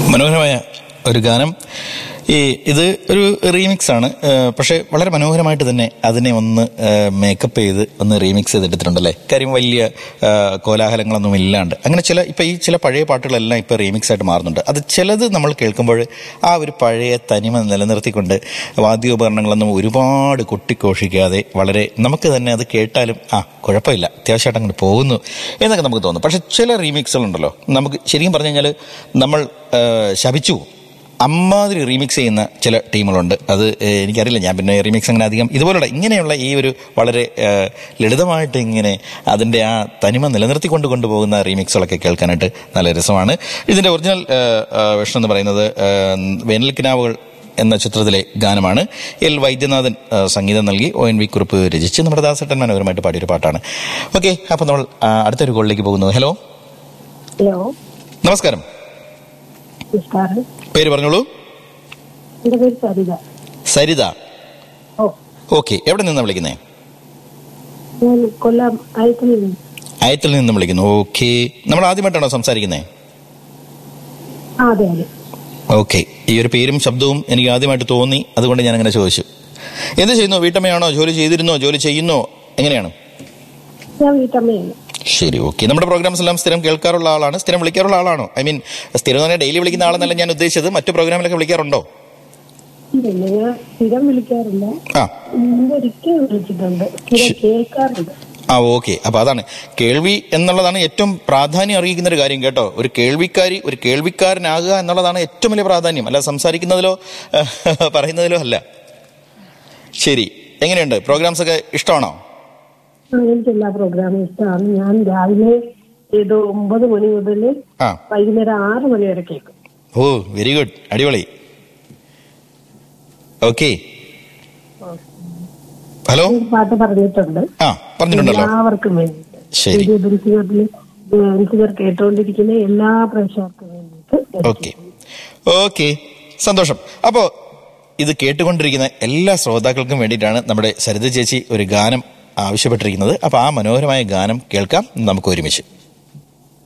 മനോഹരമായ ഒരു ഗാനം ഈ ഇത് ഒരു റീമിക്സ് ആണ് ഏഹ് പക്ഷെ വളരെ മനോഹരമായിട്ട് തന്നെ അതിനെ ഒന്ന് മേക്കപ്പ് ചെയ്ത് ഒന്ന് റീമിക്സ് ചെയ്തെടുത്തിട്ടുണ്ടല്ലേ കാര്യം വലിയ ഏഹ് കോലാഹലങ്ങളൊന്നും ഇല്ലാണ്ട് അങ്ങനെ ചില ഇപ്പൊ ഈ ചില പഴയ പാട്ടുകളെല്ലാം ഇപ്പൊ റീമിക്സ് ആയിട്ട് മാറുന്നുണ്ട് അത് ചിലത് നമ്മൾ കേൾക്കുമ്പോൾ ആ ഒരു പഴയ തനിമ നിലനിർത്തിക്കൊണ്ട് വാദ്യോപകരണങ്ങളൊന്നും ഒരുപാട് കൊട്ടിഘോഷിക്കാതെ വളരെ നമുക്ക് തന്നെ അത് കേട്ടാലും ആ കുഴപ്പമില്ല അത്യാവശ്യമായിട്ട് അങ്ങോട്ട് പോകുന്നു എന്നൊക്കെ നമുക്ക് തോന്നും പക്ഷെ ചില റീമിക്സുകളുണ്ടല്ലോ നമുക്ക് ശരിക്കും പറഞ്ഞു കഴിഞ്ഞാൽ നമ്മൾ ഏഹ് ശപിച്ചു പോകും അമ്മാതിരി റീമിക്സ് ചെയ്യുന്ന ചില ടീമുകളുണ്ട് അത് ഏഹ്, എനിക്കറിയില്ല ഞാൻ പിന്നെ റീമിക്സ് അങ്ങനെ അധികം ഇതുപോലുള്ള ഇങ്ങനെയുള്ള ഈ ഒരു വളരെ ഏഹ്, ലളിതമായിട്ട് ഇങ്ങനെ അതിൻ്റെ ആ തനിമ നിലനിർത്തിക്കൊണ്ട് കൊണ്ടുപോകുന്ന റീമിക്സുകളൊക്കെ കേൾക്കാനായിട്ട് നല്ല രസമാണ് ഇതിൻ്റെ ഒറിജിനൽ വേഷം എന്ന് പറയുന്നത് ഏഹ്, വേനൽക്കിനാവുകൾ എന്ന ചിത്രത്തിലെ ഗാനമാണ് എൽ വൈദ്യനാഥൻ ആ, സംഗീതം നൽകി ഒ എൻ വി കുറിപ്പ് രചിച്ച് നമ്മുടെ ദാസട്ടൻ മനോഹരമായിട്ട് പാടിയൊരു പാട്ടാണ് ഓക്കെ അപ്പോൾ നമ്മൾ ആ, അടുത്തൊരു കോളിലേക്ക് പോകുന്നു ഹലോ ഹലോ നമസ്കാരം നമസ്കാരം പേര് പറഞ്ഞോളൂ എന്റെ പേര് സരിത സരിത ഓ ഓക്കെ എവിടെ നിന്നാണ് വിളിക്കുന്നത് ഞാൻ കൊല്ലം ആയത്തിൽ നിന്ന് അയത്തിൽ നിന്ന് വിളിക്കുന്നു ഓക്കെ നമ്മൾ ആദ്യമായിട്ടാണോ സംസാരിക്കുന്നത് ആ അതെ അതെ ഓക്കെ ഈ ഒരു പേരും ശബ്ദവും എനിക്ക് ആദ്യമായിട്ട് തോന്നി അതുകൊണ്ട് ഞാൻ അങ്ങനെ ചോദിച്ചു എന്ത് ചെയ്യുന്നു വീട്ടമ്മയാണോ ജോലി ചെയ്തിരുന്നോ ജോലി ചെയ്യുന്നോ എങ്ങനെയാണ് ഞാൻ വീട്ടമ്മയാണ് ശരി ഓക്കെ നമ്മുടെ പ്രോഗ്രാംസ് എല്ലാം സ്ഥിരം കേൾക്കാറുള്ള ആളാണ് സ്ഥിരം വിളിക്കാറുള്ള ആളാണോ ഐ മീൻ സ്ഥിരം തന്നെ ഡെയിലി വിളിക്കുന്ന ആളെന്നല്ല ഞാൻ ഉദ്ദേശിച്ചത് മറ്റു പ്രോഗ്രാമിലൊക്കെ വിളിക്കാറുണ്ടോ ഇല്ല ഞാൻ സ്ഥിരം വിളിക്കാറില്ല ആ മുമ്പ് ഒരിക്കലും വിളിച്ചിട്ടുണ്ട് സ്ഥിരം കേൾക്കാറുണ്ട് ആ ഓക്കെ അപ്പൊ അതാണ് കേൾവി എന്നുള്ളതാണ് ഏറ്റവും പ്രാധാന്യം അറിയിക്കുന്ന ഒരു കാര്യം കേട്ടോ ഒരു കേൾവിക്കാരി ഒരു കേൾവിക്കാരനാകുക എന്നുള്ളതാണ് ഏറ്റവും വലിയ പ്രാധാന്യം അല്ല സംസാരിക്കുന്നതിലോ പറയുന്നതിലോ അല്ല ശരി എങ്ങനെയുണ്ട് പ്രോഗ്രാംസ് ഒക്കെ ഇഷ്ടമാണോ ആ, എനിക്ക് എല്ലാ പ്രോഗ്രാമും ഇഷ്ടമാണ് ഞാൻ രാവിലെ ഏതോ ഒമ്പത് മണി മുതൽ ആ വൈകുന്നേരം ആറ് മണി വരെ കേൾക്കും ഓ വെരി ഗുഡ് അടിപൊളി ഓക്കെ ഹലോ ഒരു പാട്ട് പറഞ്ഞിട്ടുണ്ട് ആ പറഞ്ഞിട്ടുണ്ടല്ലോ എല്ലാവർക്കും വേണ്ടിയിട്ട് ശരി റേഡിയോ ബെൻസിഗറിൽ ബെൻസിഗർ കേട്ടുകൊണ്ടിരിക്കുന്ന എല്ലാ പ്രേക്ഷകർക്കും വേണ്ടിയിട്ട് ഓക്കെ ഓക്കെ സന്തോഷം അപ്പോ ഇത് കേട്ടുകൊണ്ടിരിക്കുന്ന എല്ലാ ശ്രോതാക്കൾക്കും വേണ്ടിയിട്ടാണ് നമ്മുടെ സരിത ചേച്ചി ഒരു ഗാനം ആവശ്യപ്പെട്ടിരിക്കുന്നത് അപ്പൊ ആ മനോഹരമായ ഗാനം കേൾക്കാം നമുക്ക് ഒരുമിച്ച്